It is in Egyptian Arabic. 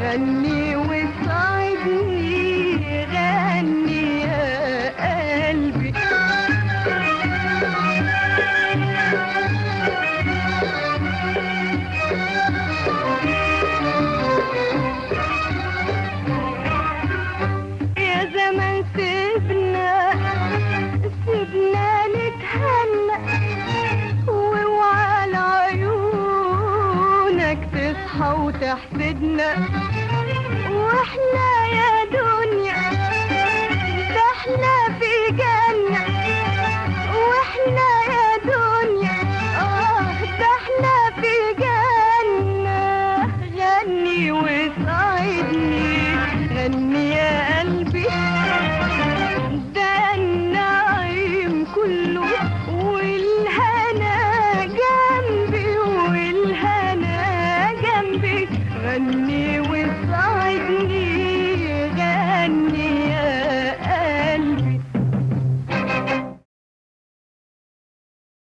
غني وساعدني غني يا قلبي يا زمان سيبنا سيبنا نتهنى واوعى عيونك تصحى وتحسدنا واحنا يا دنيا ده احنا في جنة واحنا يا دنيا اه ده احنا في جنة غني وساعدني غني يا قلبي ده النعيم كله والهنا جنبي والهنا جنبي غني